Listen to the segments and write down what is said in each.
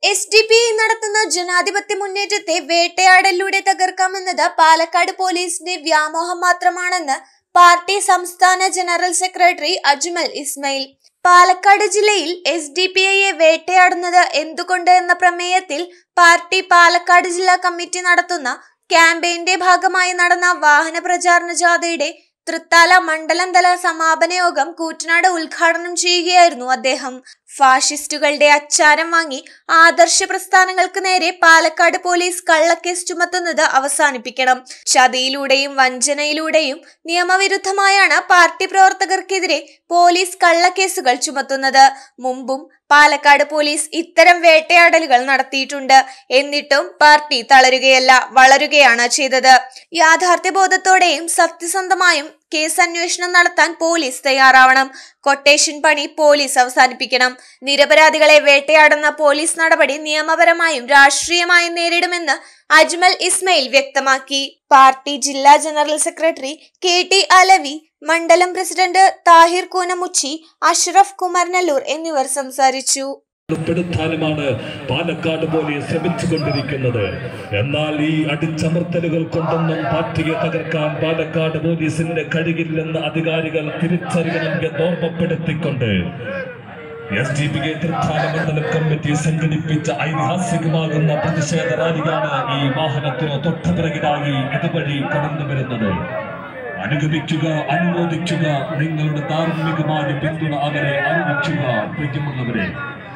S D P I നടത്തുന്ന ജനാധിപത്യ മുന്നേറ്റത്തെ വേട്ടയാടലിലൂടെ തകർക്കാമെന്നത് പാലക്കാട് പോലീസിന്റെ വ്യാമോഹം മാത്രമാണെന്ന് പാർട്ടി സംസ്ഥാന ജനറൽ സെക്രട്ടറി അജ്മൽ ഇസ്മയിൽ പാലക്കാട് ജില്ലയിൽ എസ് ഡി പി ഐയെ വേട്ടയാടുന്നത് എന്തുകൊണ്ട് എന്ന പ്രമേയത്തിൽ പാർട്ടി പാലക്കാട് ജില്ലാ കമ്മിറ്റി നടത്തുന്ന ക്യാമ്പയിന്റെ ഭാഗമായി നടന്ന വാഹന പ്രചാരണ ജാഥയുടെ തൃത്താല മണ്ഡലം തല സമാപന യോഗം കൂറ്റനാട് ഉദ്ഘാടനം ചെയ്യുകയായിരുന്നു അദ്ദേഹം ഫാഷിസ്റ്റുകളുടെ അച്ചാരം വാങ്ങി ആദർശ പ്രസ്ഥാനങ്ങൾക്ക് നേരെ പാലക്കാട് പോലീസ് കള്ളക്കേസ് ചുമത്തുന്നത് അവസാനിപ്പിക്കണം ചതിയിലൂടെയും വഞ്ചനയിലൂടെയും നിയമവിരുദ്ധമായാണ് പാർട്ടി പ്രവർത്തകർക്കെതിരെ പോലീസ് കള്ളക്കേസുകൾ ചുമത്തുന്നത് മുമ്പും പാലക്കാട് പോലീസ് ഇത്തരം വേട്ടയാടലുകൾ നടത്തിയിട്ടുണ്ട് എന്നിട്ടും പാർട്ടി തളരുകയല്ല വളരുകയാണ് ചെയ്തത് യാഥാർത്ഥ്യബോധത്തോടെയും സത്യസന്ധമായും കേസ് അന്വേഷണം നടത്താൻ പോലീസ് തയ്യാറാവണം കൊട്ടേഷൻ പണി പോലീസ് അവസാനിപ്പിക്കണം നിരപരാധികളെ വേട്ടയാടുന്ന പോലീസ് നടപടി നിയമപരമായും രാഷ്ട്രീയമായും നേരിടുമെന്ന് അജ്മൽ ഇസ്മയിൽ വ്യക്തമാക്കി പാർട്ടി ജില്ലാ general secretary K T Alavi മണ്ഡലം പ്രസിഡന്റ് താഹിർ കൂനമുച്ചി അഷ്റഫ് കുമർനല്ലൂർ എന്നിവർ സംസാരിച്ചു ഉൾപ്പെടുത്താനുമാണ് പാലക്കാട് പോലീസ് ശ്രമിച്ചുകൊണ്ടിരിക്കുന്നത് എന്നാൽ ഈ അടിച്ചമർത്തലുകൾ കൊണ്ടൊന്നും പാർട്ടിയെ തകർക്കാൻ പാലക്കാട് പോലീസിന്റെ കഴിയില്ലെന്ന് അധികാരികൾ തിരിച്ചറിയണമെന്ന് ഓർമ്മപ്പെടുത്തിക്കൊണ്ട് S D P K Thrithala മണ്ഡലം കമ്മിറ്റി സംഘടിപ്പിച്ച ഐതിഹാസികമാകുന്ന പ്രതിഷേധ റാലിയാണ് ഈ വാഹനത്തിന് തൊട്ടുപിറകിലായി ഇതുവഴി കടന്നു വരുന്നത് അനുഗമിക്കുക അനുമോദിക്കുക നിങ്ങളുടെ ധാർമ്മികമായ പിന്തുണ അവരെ അറിയിക്കുക പ്രിയമുള്ളവരെ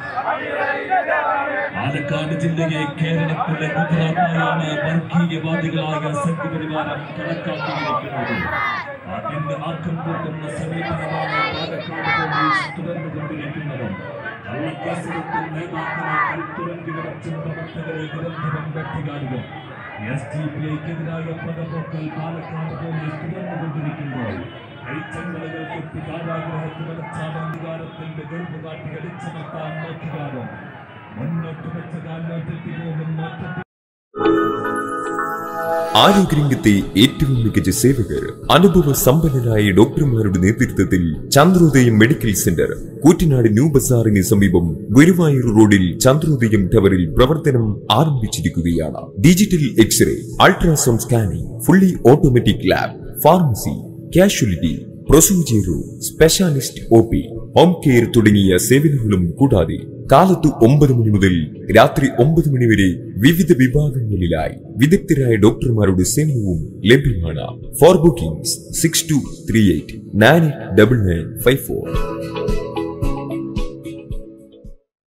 പാലക്കാട് ജില്ലയെ കേരളത്തിലെ ഗുജറാത്തായാണ് വർഗീയവാദികളായ സംഘപരിവാരം കണക്കാക്കിയിരിക്കുന്നത് അതിന്റെ ആക്കം കൂട്ടുന്ന സമീപനമാണ് പാലക്കാട് പോലീസ് തുടർന്നുകൊണ്ടിരിക്കുന്നത് കള്ളക്കേസെടുത്തും നേതാക്കളെ കൽത്തുറങ്കി നിറച്ചും പ്രവർത്തകരെ നിരന്തരം വെട്ടികാലുകൾ എസ് ഡി പി ഐക്കെതിരായ പദപോക്കൽ പാലക്കാട് പോലീസ് തുടർന്നുകൊണ്ടിരിക്കുമ്പോൾ കൈച്ചങ്ങലകൾ കെട്ടി കാരാഗ്രഹത്തിൽ അധികാരത്തിന്റെ ഗർഭ കാട്ടി അടിച്ചമർത്താൻ നോക്കുകാരും മുന്നോട്ട് വെച്ച കാലിലോട്ടെത്തി പോകും മാറ്റത്തിൽ ആരോഗ്യരംഗത്തെ ഏറ്റവും മികച്ച സേവകർ അനുഭവ സമ്പന്നരായ ഡോക്ടർമാരുടെ നേതൃത്വത്തിൽ Chandrodayam medical centre Koottanad new ബസാറിന് സമീപം ഗുരുവായൂർ റോഡിൽ ചന്ദ്രോദയം ടവറിൽ പ്രവർത്തനം ആരംഭിച്ചിരിക്കുകയാണ് digital X-ray ultrasound scanning fully automatic lab pharmacy casualty procedure room specialist O P home care തുടങ്ങിയ സേവനങ്ങളും കൂടാതെ കാലത്ത് ഒമ്പത് മണി മുതൽ രാത്രി ഒമ്പത് മണി വരെ വിവിധ വിഭാഗങ്ങളിലായി വിദഗ്ധരായ ഡോക്ടർമാരുടെ സേവനവും ലഭ്യമാണ് for bookings six two three eight nine double nine five four